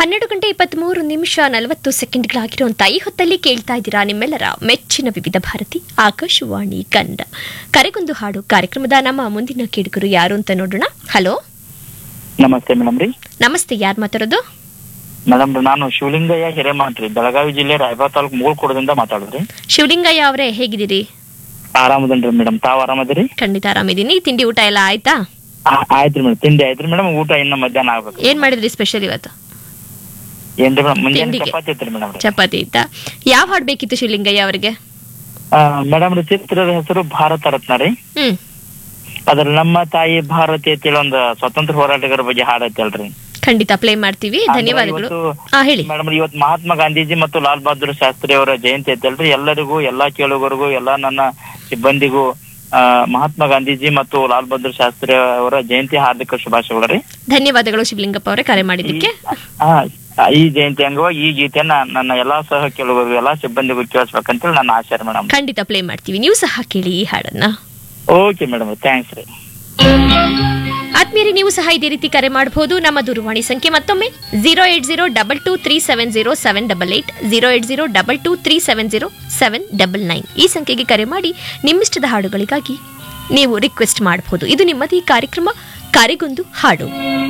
ಹನ್ನೆರಡು ಗಂಟೆ ಇಪ್ಪತ್ತ್ಮೂರು ನಿಮಿಷ ನಲವತ್ತು ಸೆಕೆಂಡ್ಗಳಾಗಿರುವಂಥ ಈ ಹೊತ್ತಲ್ಲಿ ಕೇಳ್ತಾ ಇದ್ದೀರಾ ನಿಮ್ಮೆಲ್ಲರ ಮೆಚ್ಚಿನ ವಿವಿಧ ಭಾರತಿ ಆಕಾಶವಾಣಿ ಕನ್ನಡ ಕರೆಗೊಂದು ಹಾಡು ಕಾರ್ಯಕ್ರಮದ ನಮ್ಮ ಮುಂದಿನ ಕೇಳುಗರು ಯಾರು ಅಂತ ನೋಡೋಣ ಹಲೋ ನಮಸ್ತೆ ಮೇಡಮ್ ರೀ ನಮಸ್ತೆ ಯಾರು ಮಾತಾಡೋದು ಮೇಡಮ್ ರೀ ನಾನು ಶಿವಲಿಂಗಯ್ಯ ಹಿರೇಮಠ್ ರೀ ಬೆಳಗಾವಿ ಜಿಲ್ಲೆ ರಾಯಬಾಗ್ ತಾಲೂಕು ಮೂಳ್ಕೋಡದಿಂದ ಮಾತಾಡೋದ್ರಿ ಶಿವಲಿಂಗಯ್ಯ ಅವರೇ ಹೇಗಿದ್ದೀರಿ ಆರಾಮದನ್ರಿ ಮೇಡಮ್ ತಾವ್ ಆರಾಮದಿರಿ ಖಂಡಿತ ಆರಾಮಿದ್ದೀನಿ ತಿಂಡಿ ಊಟ ಎಲ್ಲ ಆಯ್ತಾ ಆಯ್ತ್ರಿ ಮೇಡಮ್ ತಿಂಡಿ ಆಯ್ತ್ರಿ ಮೇಡಮ್ ಊಟ ಇನ್ನ ಮಧ್ಯಾಹ್ನ ಆಗ್ಬೇಕು ಏನ್ ಮಾಡಿದ್ರಿ ಸ್ಪೆಷಲ್ ಇವತ್ತು ಏನ್ರಿ ಮೇಡಮ್ ಮುಂಜಾನೆ ತಿಂಡಿಗೆ. ಚಪಾತಿ ಐತ್ರಿ ಮೇಡಮ್ ರೀ ಚಪಾತಿ ಇತ್ತಾ ಯಾವ ಹಾಡು ಬೇಕಿತ್ತು ಶಿವಲಿಂಗಯ್ಯ ಅವರಿಗೆ ಮೇಡಮ್ ರೀ ಚಿತ್ರದ ಹೆಸರು ಭಾರತ ರತ್ನ ರೀ ಹ್ಮ್ ಅದ್ರಲ್ಲಿ ನಮ್ಮ ತಾಯಿ ಭಾರತಿ ಅಂತೇಳಿ ಒಂದು ಸ್ವತಂತ್ರ ಹೋರಾಟಗಾರ ಬಗ್ಗೆ ಹಾಡ್ ಐತಲ್ರಿ ಖಂಡಿತ ಪ್ಲೇ ಮಾಡ್ತೀವಿ ಧನ್ಯವಾದಗಳು ಹಾ ಹೇಳಿ ಮೇಡಮ್ ಇವತ್ತು ಮಹಾತ್ಮ ಗಾಂಧೀಜಿ ಮತ್ತು ಲಾಲ್ ಬಹದ್ದೂರ್ ಶಾಸ್ತ್ರಿ ಅವರ ಜಯಂತಿ ಐತಲ್ರಿ ಎಲ್ಲರಿಗೂ ಎಲ್ಲಾ ಕೇಳುಗರಿಗೂ ಎಲ್ಲಾ ನನ್ನ ಸಿಬ್ಬಂದಿಗೂ ಆ, ಮಹಾತ್ಮ ಗಾಂಧೀಜಿ ಮತ್ತು ಲಾಲ್ ಬಹದ್ದೂರ್ ಶಾಸ್ತ್ರಿ ಅವರ ಜಯಂತಿ ಹಾರ್ದಿಕ ಶುಭಾಶಯಗಳು ರೀ ಧನ್ಯವಾದಗಳು ಶಿವಲಿಂಗಪ್ಪ ಅವರೇ ಕರೆ ಮಾಡಿದ್ದಕ್ಕೆ ಆ, ಈ ಜಯಂತಿ ಅಂಗವಾಗಿ ಈ ಗೀತೆಯನ್ನ ನನ್ನ ಎಲ್ಲಾ ಸಹ ಕೇಳುಗರಿಗೂ ಎಲ್ಲಾ ಸಿಬ್ಬಂದಿಗೂ ಕೇಳಿಸ್ಬೇಕಂತೇಳಿ ನನ್ನ ಆಶಯ ಮೇಡಮ್ ಖಂಡಿತ ಪ್ಲೇ ಮಾಡ್ತೀವಿ ನೀವು ಸಹ ಕೇಳಿ ಈ ಹಾಡನ್ನ ಓಕೆ ಮೇಡಮ್ ಥ್ಯಾಂಕ್ಸ್ ರೀ ಆತ್ಮೀಯರೇ ನೀವು ಸಹ ಇದೇ ರೀತಿ ಕರೆ ಮಾಡಬಹುದು ನಮ್ಮ ದೂರವಾಣಿ ಸಂಖ್ಯೆ ಮತ್ತೊಮ್ಮೆ zero eight zero double two three seven zero seven double eight zero eight zero double two three seven zero seven double nine ಈ ಸಂಖ್ಯೆಗೆ ಕರೆ ಮಾಡಿ ನಿಮ್ಮಿಷ್ಟದ ಹಾಡುಗಳಿಗಾಗಿ ನೀವು ರಿಕ್ವೆಸ್ಟ್ ಮಾಡಬಹುದು ಇದು ನಿಮ್ಮದೇ ಕಾರ್ಯಕ್ರಮ ಕರೆಗೊಂದು ಹಾಡು